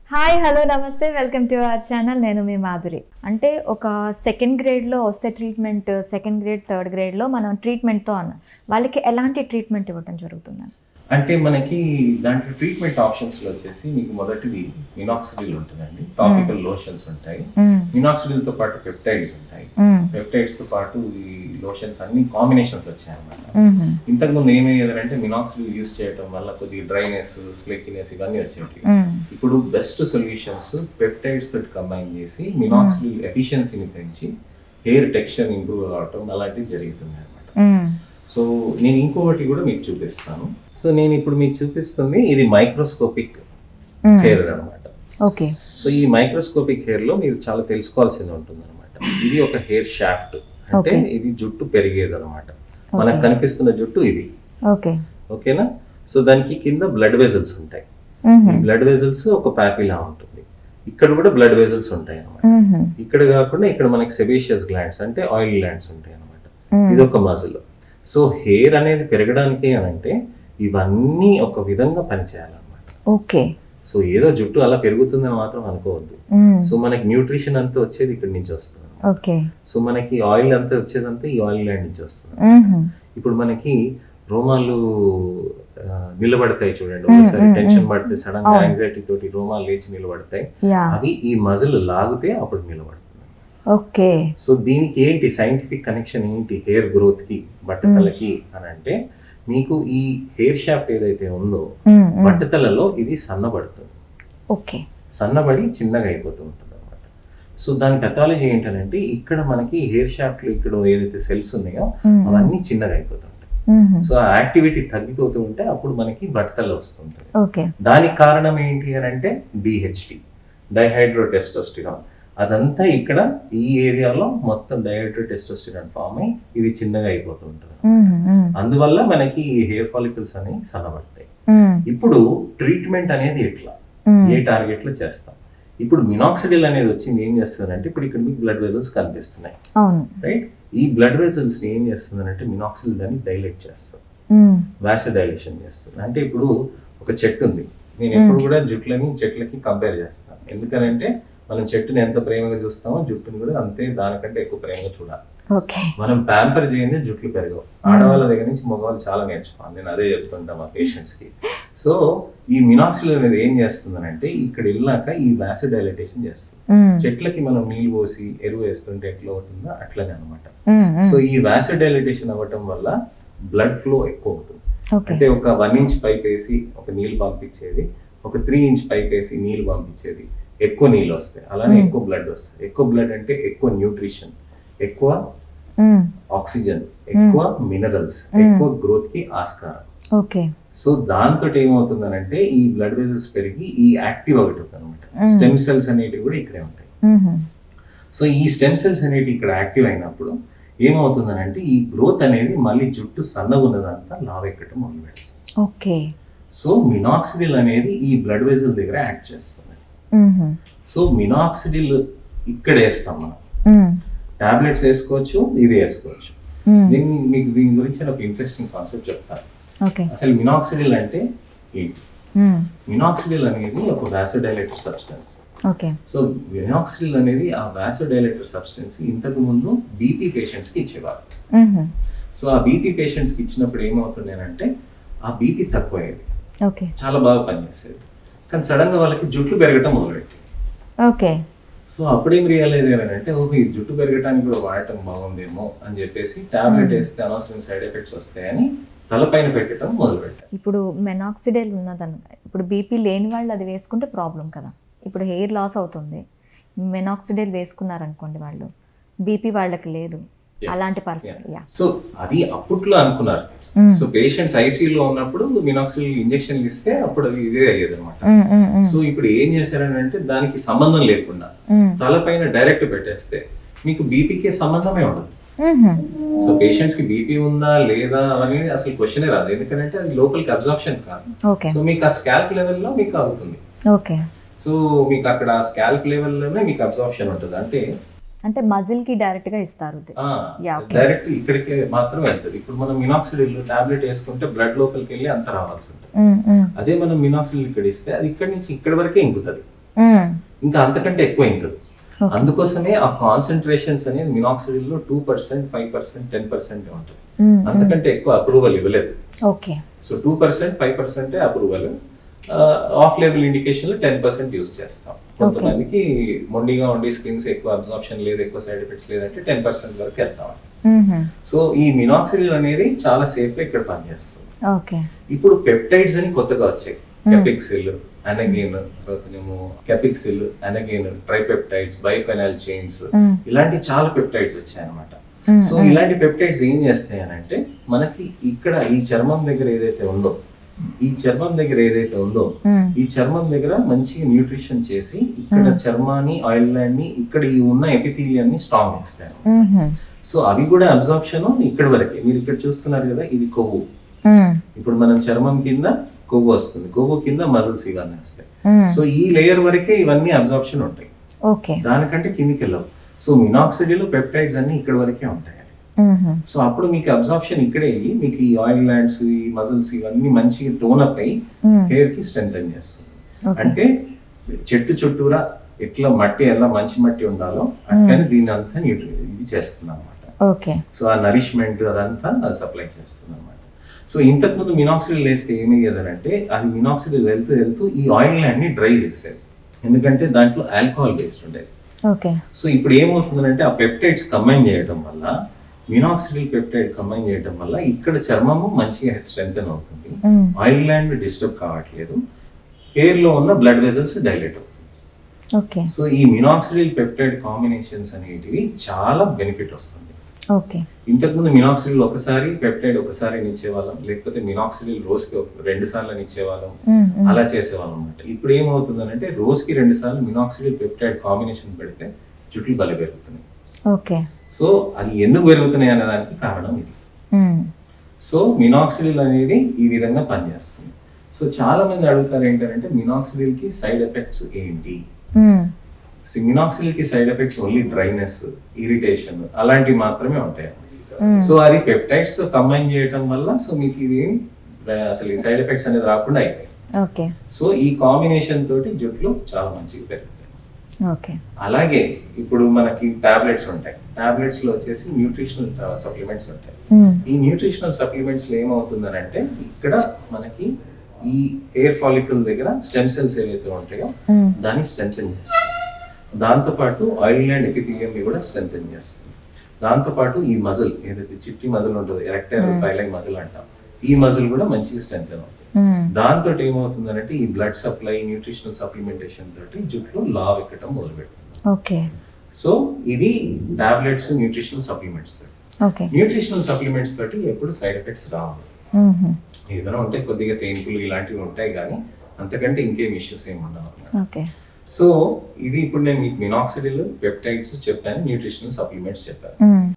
Hi hello నమస్తే welcome to our channel నేను మీ మాధురి అంటే ఒక సెకండ్ గ్రేడ్లో వస్తే ట్రీట్మెంట్ సెకండ్ గ్రేడ్ థర్డ్ గ్రేడ్లో మనం ట్రీట్మెంట్తో అన్న వాళ్ళకి ఎలాంటి ట్రీట్మెంట్ ఇవ్వడం జరుగుతుందని అంటే మనకి దాంట్లో ట్రీట్మెంట్ ఆప్షన్స్ లో వచ్చేసి మీకు మొదటిది మినాక్సిడిల్ ఉంటుందండి టాపికల్ లోషన్స్ ఉంటాయి మినాక్సిడిల్ తో పాటు పెప్టైడ్స్ ఉంటాయి పెప్టైడ్స్ తో పాటు ఈ లోషన్స్ అన్ని కాంబినేషన్స్ వచ్చాయి అన్నమాట ఇంతకు ముందు ఏమయ్యేదంటే మినాక్సిడిల్ యూస్ చేయడం వల్ల కొద్దిగా డ్రైనెస్ స్ప్లెకినెస్ ఇవన్నీ వచ్చేవి ఇప్పుడు బెస్ట్ సొల్యూషన్స్ పెప్టైడ్స్ తోటి కంబైన్ చేసి మినాక్సిడిల్ ఎఫిషియన్సీని పెంచి హెయిర్ టెక్స్చర్ ఇంప్రూవ్ అవటం అలాంటివి జరుగుతుంది అనమాట సో నేను ఇంకొకటి కూడా మీకు చూపిస్తాను సో నేను ఇప్పుడు మీకు చూపిస్తుంది ఇది మైక్రోస్కోపిక్ హెయిర్ అన్నమాట ఓకే సో ఈ మైక్రోస్కోపిక్ హెయిర్ లో మీరు చాలా తెలుసుకోవాల్సింది ఉంటుంది అనమాట ఇది ఒక హెయిర్ షాఫ్ట్ అంటే ఇది జుట్టు పెరిగేది అనమాట మనకు కనిపిస్తున్న జుట్టు ఇది ఓకే ఓకేనా సో దానికి కింద బ్లడ్ వెజల్స్ ఉంటాయి ఈ బ్లడ్ వెజల్స్ ఒక ప్యాపిలా ఉంటుంది ఇక్కడ కూడా బ్లడ్ వెజల్స్ ఉంటాయి అనమాట ఇక్కడ కాకుండా ఇక్కడ మనకి సెబేషియస్ గ్లాండ్స్ అంటే ఆయిల్ గ్లాండ్స్ ఉంటాయి అనమాట ఇది ఒక మజిల్ సో హెయిర్ అనేది పెరగడానికి అని అంటే ఇవన్నీ ఒక విధంగా పనిచేయాలన్నమాట ఓకే సో ఏదో జుట్టు అలా పెరుగుతుందని మాత్రం అనుకోవద్దు సో మనకి న్యూట్రిషన్ అంతా వచ్చేది ఇక్కడ నుంచి వస్తుంది ఓకే సో మనకి ఆయిల్ అంతా వచ్చేదంతా ఈ ఆయిల్ గ్లాండ్ నుంచి వస్తుంది ఇప్పుడు మనకి రోమాలు ఆ, నిలబడతాయి చూడండి ఒకసారి టెన్షన్ పడితే సడన్ గా యాంగ్జైటీ తోటి రోమాలు లేచి నిలబడతాయి యా అవి ఈ మజిల్ లాగితే అప్పుడు నిలబడుతుంది ఓకే సో దీనికి ఏంటి సైంటిఫిక్ కనెక్షన్ ఏంటి హెయిర్ గ్రోత్ కి బట్టతలకి అని అంటే మీకు ఈ హెయిర్ షాఫ్ట్ ఏదైతే ఉందో బట్టతలలో ఇది సన్నబడుతుంది ఓకే సన్నబడి చిన్నగా అయిపోతూ ఉంటుంది అనమాట సో దాని పెథాలజీ ఏంటంటే ఇక్కడ మనకి హెయిర్ షాఫ్ట్ లో ఇక్కడ ఏదైతే సెల్స్ ఉన్నాయో అవన్నీ చిన్నగా అయిపోతుంటాయి సో ఆ యాక్టివిటీ తగ్గిపోతూ ఉంటే అప్పుడు మనకి బట్టతల వస్తుంటుంది ఓకే దానికి కారణం ఏంటి అని అంటే డిహెచ్టి డైహైడ్రో టెస్టోస్టిరాన్ అదంతా ఇక్కడ ఈ ఏరియాలో మొత్తం డైహైడ్రో టెస్టోస్టిరాన్ ఫామ్ అయి ఇది చిన్నగా అయిపోతూ ఉంటుంది అందువల్ల మనకి ఈ హెయిర్ ఫాలికల్స్ అనేవి సన్నబడతాయి ఇప్పుడు ట్రీట్మెంట్ అనేది ఎట్లా ఏ టార్గెట్ లో చేస్తాం ఇప్పుడు మినాక్సిడిల్ అనేది వచ్చింది ఏం చేస్తుందంటే ఇప్పుడు ఇక్కడ మీకు బ్లడ్ వెజల్స్ కనిపిస్తున్నాయి అవును రైట్ ఈ బ్లడ్ వెజల్స్ ఏం చేస్తుందంటే మినాక్సిడిల్ దాన్ని డైలేట్ చేస్తుంది వ్యాస డైలేషన్ చేస్తుంది అంటే ఇప్పుడు ఒక చెట్టు ఉంది నేను ఎప్పుడు కూడా జుట్లని చెట్లకి కంపేర్ చేస్తాను ఎందుకనంటే మనం చెట్టుని ఎంత ప్రేమగా చూస్తామో జుట్టుని కూడా అంతే దానికంటే ఎక్కువ ప్రేమగా చూడాలి ఓకే మనం ప్యాంపర్ చేయండి జుట్లు పెరగవు ఆడవాళ్ళ దగ్గర నుంచి మగవాళ్ళు చాలా నేర్చుకోవాలి నేను అదే చెప్తుంటా మా పేషెంట్స్ కి సో ఈ మినాక్సిల్ అనేది ఏం చేస్తుందనంటే ఇక్కడ వెళ్ళాక ఈ వ్యాస డైలటేషన్ చేస్తుంది చెట్లకి మనం నీళ్ళు పోసి ఎరువు వేస్తుంటే ఎట్లా అవుతుందో అట్లనే అనమాట సో ఈ వ్యాస డైలటేషన్ అవ్వటం వల్ల బ్లడ్ ఫ్లో ఎక్కువ అవుతుంది ఓకే అంటే ఒక వన్ ఇంచ్ పైప్ వేసి ఒక నీళ్ళు పంపించేది ఒక త్రీ ఇంచ్ పైప్ వేసి నీళ్ళు పంపించేది ఎక్కువ నీళ్ళు వస్తాయి అలానే ఎక్కువ బ్లడ్ వస్తాయి ఎక్కువ బ్లడ్ అంటే ఎక్కువ న్యూట్రిషన్ ఎక్కువ ఆక్సిజన్ ఎక్కువ మినరల్స్ ఎక్కువ గ్రోత్ కి ఆస్కారం ఓకే సో దాంతో ఏమవుతుందనంటే ఈ బ్లడ్ వెజల్స్ పెరిగి ఈ యాక్టివ్ అవుతుంది అనమాట స్టెమ్ సెల్స్ అనేటివి కూడా ఇక్కడే ఉంటాయి సో ఈ స్టెమ్ సెల్స్ అనేటివి ఇక్కడ యాక్టివ్ అయినప్పుడు ఏమవుతుందనంటే ఈ గ్రోత్ అనేది మళ్ళీ జుట్టు సన్నగా ఉన్నదంతా లావెక్కటం మొదలు పెడుతుంది ఓకే సో మినాక్సిడిల్ అనేది ఈ బ్లడ్ వెజల్ దగ్గర యాక్ట్ చేస్తుంది సో మినాక్సిడిల్ ఇక్కడ వేస్తాం మనం టాబ్లెట్స్ వేసుకోవచ్చు ఇది వేసుకోవచ్చు దీన్ని మీకు దీని గురించి నేను ఒక ఇంట్రెస్టింగ్ కాన్సెప్ట్ చెప్తాను ఓకే అసలు మినాక్సిడిల్ అంటే ఏంటి మినాక్సిడిల్ అనేది ఒక vasodilator substance okay so minoxidil అనేది ఆ వ్యాసోడైలేటర్ సబ్స్టెన్స్ ఇంతకు ముందు బీపీ పేషెంట్స్ కి ఇచ్చేవారు సో ఆ బీపీ పేషెంట్స్ కి ఇచ్చినప్పుడు ఏమవుతుంది అంటే ఆ బీపీ తక్కువయ్యేది ఓకే చాలా బాగా పనిచేసేది కానీ సడన్ గా వాళ్ళకి జుట్లు పెరగటం మొదలుపెట్టి ఓకే సో అప్పుడేం రియలైజ్ అయ్యారంటే ఓహో ఈ జుట్టు పెరగటానికి కూడా వాడటం బాగుందేమో అని చెప్పేసి టాబ్లెట్ వేస్తే అనవసరమైన సైడ్ ఎఫెక్ట్స్ వస్తాయని తలపైన పెట్టడం మొదలు పెట్టారు ఇప్పుడు మెనాక్సిడైల్ ఉన్నదన్న ఇప్పుడు బీపీ లేని వాళ్ళు అది వేసుకుంటే ప్రాబ్లం కదా ఇప్పుడు హెయిర్ లాస్ అవుతుంది మెనాక్సిడైల్ వేసుకున్నారనుకోండి వాళ్ళు బీపీ వాళ్ళకి లేదు అలాంటి పరిస్థితి యా సో అది అప్పట్లో అనుకున్నారు సో పేషెంట్స్ ఐసీయూలో ఉన్నప్పుడు మినాక్సిల్ ఇంజెక్షన్లు ఇస్తే అప్పుడు అది ఇదే అయ్యేది అనమాట సో ఇప్పుడు ఏం చేశారని అంటే దానికి సంబంధం లేకుండా తలపైన డైరెక్ట్ పెట్టేస్తే మీకు బీపీకి సంబంధమే ఉండదు సో పేషెంట్స్ కి బీపీ ఉందా లేదా అనేది అసలు క్వశ్చనే రాదు ఎందుకంటే అది లోపలికి అబ్జార్ప్షన్ కాదు ఓకే సో మీకు ఆ స్కాల్ప్ లెవెల్లో మీకు అవుతుంది ఓకే సో మీకు అక్కడ స్కాల్ప్ లెవెల్లోనే మీకు అబ్జార్ప్షన్ ఉంటుంది అంటే అంటే మజిల్ కి డైరెక్ట్ గా ఇస్తారు ఇది. Yeah, okay. డైరెక్ట్ ఇక్కడికి మాత్రం వెళ్తుంది ఇప్పుడు మనం మినాక్సిడిల్ టాబ్లెట్ వేసుకుంటే బ్లడ్ లోపలికి వెళ్ళి అంత రావాల్సి ఉంటుంది ఉమ్, ఉమ్. అదే మనం మినాక్సిడిల్ ఇక్కడ ఇస్తే అది ఇక్కడ నుంచి ఇక్కడ వరకే ఇంకుతుంది మ్మ్. ఇంకా అంతకంటే ఎక్కువ ఇంకా అందుకోసమే ఆ కాన్సన్ట్రేషన్స్ అనేది మినాక్సిడిల్ లో two percent five percent ten percent ఉంటుంది మ్మ్. అంతకంటే ఎక్కువ అప్రూవల్ ఇవ్వలేదు okay so two percent five percent approval off label indication లో టెన్ పర్సెంట్ యూస్ చేస్తాం కొంతమందికి మొండిగా ఉండి స్కిన్స్ ఎక్కువ అబ్జార్ప్షన్ లేదు ఎక్కువ సైడ్ ఎఫెక్ట్స్ లేదంటే టెన్ పర్సెంట్ వరకు వెళ్తాం మ్మ్. సో ఈ మినాక్సిడిల్ అనేది చాలా సేఫ్ గా ఇక్కడ పనిచేస్తుంది ఓకే ఇప్పుడు పెప్టైడ్స్ అని కొత్తగా వచ్చాయి కెపిక్సిల్ అనగైన్ తర్వాతనేమో కెపిక్సిల్ అనగైన్ ట్రైపెప్టైడ్స్ బయోకెనాల్ చైన్స్ మ్మ్. ఇలాంటి చాలా పెప్టైడ్స్ వచ్చాయి అనమాట మ్మ్. సో ఇలాంటి పెప్టైడ్స్ ఏం చేస్తాయి అని అంటే మనకి ఇక్కడ ఈ చర్మం దగ్గర ఏదైతే ఉందో ఈ చర్మం దగ్గర ఏదైతే ఉందో మ్మ్. ఈ చర్మం దగ్గర మంచి న్యూట్రిషన్ చేసి ఇక్కడ చర్మాన్ని ఆయిల్ ల్యాండ్ ని ఇక్కడ ఈ ఉన్న ఎపిథీలియాన్ని స్ట్రాంగ్ చేస్తాయి మ్మ్. సో అవి కూడా అబ్జార్ప్షన్ ఇక్కడ వరకే మీరు ఇక్కడ చూస్తున్నారు కదా ఇది కొవ్వు మ్మ్. ఇప్పుడు మనం చర్మం కింద కొవ్వు వస్తుంది కొవ్వు కింద మజిల్స్ ఇవన్నీ వస్తాయి మ్మ్. సో ఈ లేయర్ వరకే ఇవన్నీ అబ్జార్ప్షన్ ఉంటాయి ఓకే దానికంటే కిందికి వెళ్ళవు సో మినాక్సిడిల్ పెప్టైడ్స్ అన్ని ఇక్కడ వరకే ఉంటాయి మ్మ్. సో అప్పుడు మీకు అబ్జార్ప్షన్ ఇక్కడే అయ్యి మీకు ఈ ఆయిల్ ల్యాండ్స్ ఈ మజిల్స్ ఇవన్నీ మంచిగా టోన్ అప్ అయ్యి మ్మ్. హెయిర్ కి స్ట్రెంగ్ చేస్తుంది ఓకే. అంటే చెట్టు చుట్టూరా ఎట్లా మట్టి ఎలా మంచి మట్టి ఉండాలో అట్లనే దీని అంతా న్యూట్రి ఇది చేస్తుంది అనమాట ఓకే సో ఆ నరిష్మెంట్ అదంతా అది సప్లై చేస్తుంది అనమాట సో ఇంతకు ముందు మినాక్సిడిల్ వేస్తే ఏమయ్యేదనంటే అది మినాక్సిడిల్ వెళ్తూ వెళ్తూ ఈ ఆయిల్ ల్యాండ్ ని డ్రై చేసేది ఎందుకంటే దాంట్లో ఆల్కహాల్ బేస్డ్ ఉండేది ఓకే సో ఇప్పుడు ఏమవుతుందంటే ఆ పెప్టైడ్స్ కంబైన్ చేయడం వల్ల మినాక్సిడిల్ పెప్టైడ్ కంబైన్ చేయడం వల్ల ఇక్కడ చర్మము మంచిగా స్ట్రెంగ్ అవుతుంది మ్మ్. ఆయిల్ ల్యాండ్ డిస్టర్బ్ కావట్లేదు హెయిర్ లో ఉన్న బ్లడ్ వెజల్స్ డైలేట్ అవుతుంది ఓకే సో ఈ మినాక్సిడిల్ పెప్టైడ్ కాంబినేషన్స్ అనేటివి చాలా బెనిఫిట్ వస్తుంది ఓకే ఇంతకుముందు మినాక్సిడిల్ ఒకసారి పెప్టైడ్ ఒకసారి ఇచ్చేవాళ్ళం లేకపోతే మినాక్సిడిల్ రోజుకి ఒక రెండు సార్లు ఇచ్చేవాళ్ళం మ్మ్. మ్మ్. అలా చేసేవాళ్ళం అనమాట ఇప్పుడు ఏమవుతుందంటే రోజుకి రెండు సార్లు మినాక్సిడిల్ పెప్టైడ్ కాంబినేషన్ పెడితే జుట్లు బలి పెరుగుతున్నాయి ఓకే సో అది ఎందుకు పెరుగుతున్నాయి అనే దానికి కారణం ఇది మ్మ్. సో మినాక్సిడిల్ అనేది ఈ విధంగా పనిచేస్తుంది సో చాలా మంది అడుగుతారు ఏంటంటే మినాక్సిడిల్ కి సైడ్ ఎఫెక్ట్స్ ఏంటి మ్మ్. మినాక్సిడిల్ కి side effects only dryness irritation అలాంటివి మాత్రమే ఉంటాయి మ్మ్. సో అది పెప్టైడ్స్ కంబైన్ చేయడం వల్ల సో మీకు ఇది అసలు ఈ సైడ్ ఎఫెక్ట్స్ అనేది రాకుండా అయిపోయాయి ఓకే సో ఈ కాంబినేషన్ తోటి జుట్లు చాలా మంచిగా పెరుగుతాయి ఓకే అలాగే ఇప్పుడు మనకి టాబ్లెట్స్ ఉంటాయి టాబ్లెట్స్ లో వచ్చేసి న్యూట్రిషనల్ సప్లిమెంట్స్ ఉంటాయి మ్మ్. ఈ న్యూట్రిషనల్ సప్లిమెంట్స్ లో ఏమవుతుందని అంటే ఇక్కడ మనకి ఈ హెయిర్ ఫాలికల్ దగ్గర స్టెమ్ సెల్స్ ఏవైతే ఉంటాయో మ్మ్. దాన్ని స్ట్రెంగ్ చేస్తుంది దాంతో పాటు ఆయిల్ అండ్ ఎపిథీలియం కూడా స్ట్రెంగ్ చేస్తుంది దాంతో పాటు ఈ మజిల్ ఏదైతే చిట్టి మజిల్ ఉంటుందో ఎరెక్టైల్ పైలై మజిల్ అంటాం ఈ మజిల్ కూడా మంచిగా స్ట్రెంగ్ అవుతుంది మ్మ్. దాంతో ఏమవుతుందంటే ఈ బ్లడ్ సప్లై న్యూట్రిషనల్ సప్లిమెంటేషన్ తోటి జుట్లు లావ్ ఎక్కడం మొదలు పెడుతుంది ఓకే సో ఇది tablets nutritional supplements okay nutritional supplements తోటి ఎప్పుడు సైడ్ ఎఫెక్ట్స్ రావు మ్మ్. ఏదైనా ఉంటే కొద్దిగా తేన్పులు ఇలాంటివి ఉంటాయి కానీ అంతకంటే ఇంకేం ఇష్యూస్ ఏమి ఉండవు ఓకే సో ఇది ఇప్పుడు నేను మీకు మినాక్సిడిల్ పెప్టైడ్స్ చెప్పాను న్యూట్రిషనల్ సప్లిమెంట్స్ చెప్పాను మ్మ్.